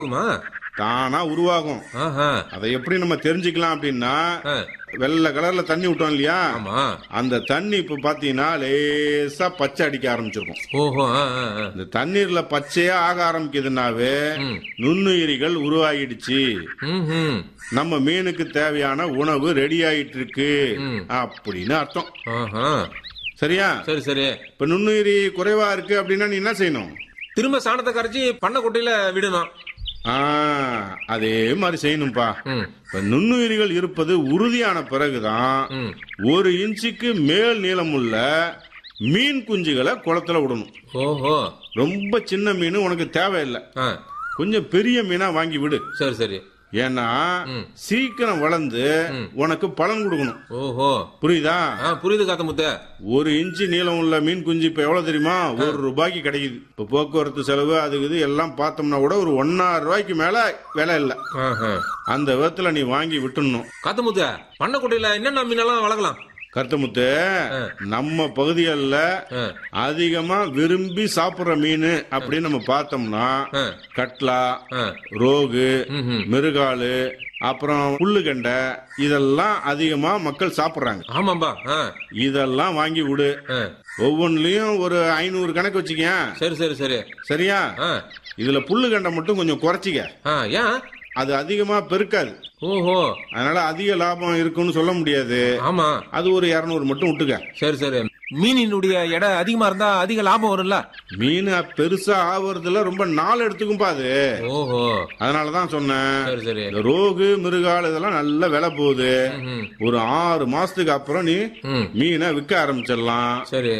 இருக்குமா தானா உருவாகும் ஆஹா அதை எப்படி நம்ம தெரிஞ்சுக்கலாம் அப்படின்னா ஆ, வெள்ளை கலர்ல தண்ணி விட்டோம் இல்லையா ஆமா அந்த தண்ணி இப்ப பாத்தீங்கன்னா லேசா பச்சை அடிக்க ஆரம்பிச்சிருக்கும் ஓஹோ ஆ, ஆ, ஆ. இந்த தண்ணீர்ல பச்சையா ஆக ஆரம்பிக்குதுன்னாவே ம். நுண்ணுயிரிகள் உருவாகிடுச்சு ம்ஹும். நம்ம மீனுக்கு தேவையான உணவு ரெடி ஆயிட்டு இருக்கு ம். அப்படின்னு அர்த்தம் ஆஹா. சரியா சரி சரி இப்ப நுண்ணுயிரி குறைவா இருக்கு அப்படின்னா நீ என்ன செய்யணும் திரும்ப சாணத்தை கரைச்சி பண்ணை குட்டையில விடணும் ஆ, அதே மாதிரி செய்யணும்பா ம், இப்ப நுண்ணுயிரிகள் இருப்பது உறுதியான பிறகுதான் ம். ஒரு இன்ச்சுக்கு மேல் நீளமுள்ள மீன் குஞ்சுகளை குளத்துல விடணும் ஓஹோ ரொம்ப சின்ன மீன் உனக்கு தேவையில்லை ஆ, கொஞ்சம் பெரிய மீனா வாங்கி விடு சரி சரி ஏன்னா ம். சீக்கிரம் வளர்ந்து உனக்கு பலன் கொடுக்கணும் ஓஹோ புரியுதா ஆ புரியுது காத்த முத்த ஒரு இன்ச்சு நீளம் உள்ள மீன் குஞ்சு இப்ப எவ்வளவு தெரியுமா ஒரு ரூபாய்க்கு கிடைக்குது இப்ப போக்குவரத்து செலவு அது இது எல்லாம் பார்த்தோம்னா கூட ஒரு ஒன்னாயிரம் ரூபாய்க்கு மேல விலை இல்ல ஆஹா. அந்த விதத்துல நீ வாங்கி விட்டுடணும் காத்த முத்த பண்ணை குட்டையில என்னென்ன மீனெல்லாம் வளர்க்கலாம் கருத்தமுத்து நம்ம பகுதிகளில் ஆ, அதிகமா விரும்பி சாப்பிடுற மீன் அப்படின்னு நம்ம பார்த்தோம்னா ஆ, கட்லா ஆ. ரோகு ம்ஹும். மிருகாலு அப்புறம் புல்லுகண்டை இதெல்லாம் அதிகமா மக்கள் சாப்பிடுறாங்க ஆமாம்பா ஆ, இதெல்லாம் வாங்கி விடு ஆ. ஒவ்வொன்றுலயும் ஒரு ஐநூறு கணக்கு வச்சுக்கேன் சரி சரி சரி சரியா ஆ, இதுல புல்லுகண்டை மட்டும் கொஞ்சம் குறைச்சிக்க ஆ, ஏன் அது அதிகமா பெருக்காது ஓஹோ அதனால அதிக லாபம் இருக்குன்னு சொல்ல முடியாது ஆமா அது ஒரு இருநூறு மட்டும் விட்டுக்க சரி சரி மீனினுடைய எடை அதிகமா இருந்தா அதிக லாபம் வரும்ல மீன் பெருசா ஆவறதுல ரொம்ப நாள் எடுத்துக்கும்பா அது ஓஹோ அதனாலதான் சொன்னேன் சரி சரி இந்த ரோகு மிருகால் இதெல்லாம் நல்ல விலை போகுது ம்ஹும். ஒரு ஆறு மாசத்துக்கு அப்புறம் நீ ம் மீனை விற்க ஆரம்பிச்சிடலாம் சரி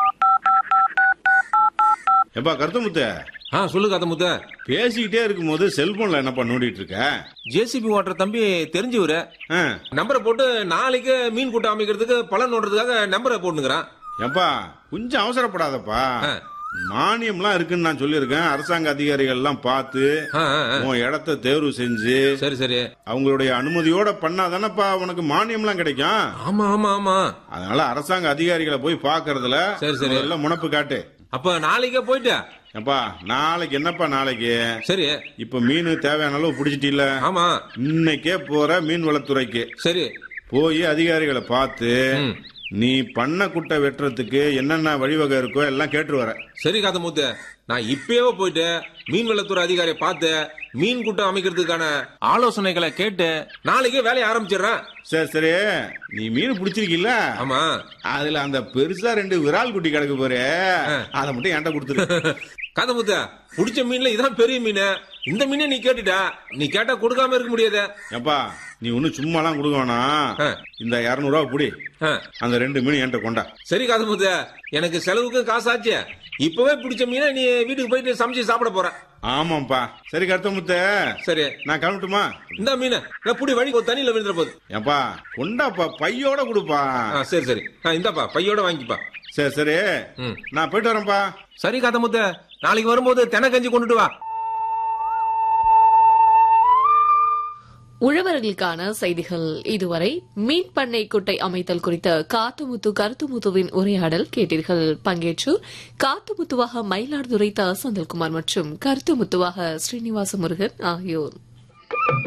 எப்பா கருத்தமுத்த ஆ சொல்லு காத்த முத்த பேசிக்கிட்டே இருக்கும்போது செல்போன்ல என்னப்பா நோண்டிட்டு இருக்க ஜேசிபி ஓட்டுற தம்பி தெரிஞ்சவரு ஆ, நம்பரை போட்டு நாளைக்கு மீன் கூட்டம் அமைக்கிறதுக்கு பலன் ஓடுறதுக்காக நம்பரை போட்டுங்கிறான் ஏப்பா கொஞ்சம் அவசரப்படாதப்பா ஆ. மானியம்லாம் இருக்குன்னு நான் சொல்லியிருக்கேன் அரசாங்க அதிகாரிகள் எல்லாம் பார்த்து ஆ, ஆ, ஆ. உன் இடத்த தேர்வு செஞ்சு சரி சரி அவங்களுடைய அனுமதியோட பண்ணாதானப்பா உனக்கு மானியம்லாம் கிடைக்கும் ஆமா ஆமா ஆமா அதனால அரசாங்க அதிகாரிகளை போய் பாக்குறதுல சரி, சரி. முதல்ல முனப்பு காட்டு அப்ப நாளைக்கே போயிட்டு அப்பா நாளைக்கு என்னப்பா நாளைக்கு சரி இப்ப மீன் தேவையான அளவு பிடிச்சிட்டில ஆமா இன்னைக்கே போற மீன் வளத்துறைக்கு சரி போய் அதிகாரிகளை பார்த்து ம். நீ பண்ண குட்டை வெட்டுறதுக்கு என்னென்ன வழிவகை இருக்கோ எல்லாம் கேட்டு வர சரி காத்த மூத்த நான் இப்பயே போயிட்டு மீன்வளத்துறை அதிகாரியை பார்த்து மீன் கூட்டம் அமைக்கிறதுக்கான ஆலோசனைகளை கேட்டு நாளைக்கே வேலையை ஆரம்பிச்சிடுறேன் சரி சரி நீ மீன் பிடிச்சிருக்கீல்ல ஆமா அதுல அந்த பெருசா ரெண்டு விரால் குட்டி கிடக்கு போரு அதை மட்டும் என்கிட்ட கொடுத்துரு கதை முத்த புடிச்ச மீன்ல இதான் பெரிய மீன் இந்த மீனை நீ கேட்டுட்டா நீ கேட்டா கொடுக்காம இருக்க முடியாது ஏப்பா நீ ஒன்னும் சும்மாலாம் கொடுக்க வேணாம் ஆ. இந்த இருநூறுவா புடி ஆ, அந்த ரெண்டு மீன் என்கிட்ட கொண்டா சரி கதை முத்த எனக்கு செலவுக்கு காசாச்சு இப்பவே பிடிச்ச மீனை நீ வீட்டுக்கு போயிட்டு சமைச்சு சாப்பிட போற ஆமாப்பா சரி கருத்தமுத்த சரி நான் கிளம்பட்டுமா இந்த மீனை நான் புடி வழி ஒரு தண்ணியில விழுந்துற போகுது ஏப்பா கொண்டாப்பா பையோட கொடுப்பா ஆ, சரி சரி ஆ, இந்தாப்பா பையோட வாங்கிப்பா சரி சரி ம். நான் போயிட்டு வரேன்ப்பா சரி கதை முத்த நாளைக்கு வரும்போது தென கஞ்சி கொண்டுட்டு வா உழவர்களுக்கான செய்திகள் இதுவரை மீன் பண்ணை குட்டை அமைத்தல் குறித்த காத்துமுத்து கருத்துமுத்துவின் உரையாடல் கேட்டீர்கள் பங்கேற்று காத்துமுத்துவாக மயிலாடுதுறை த செந்தில்குமார் மற்றும் கருத்துமுத்துவாக ஸ்ரீனிவாச முருகன் ஆகியோர்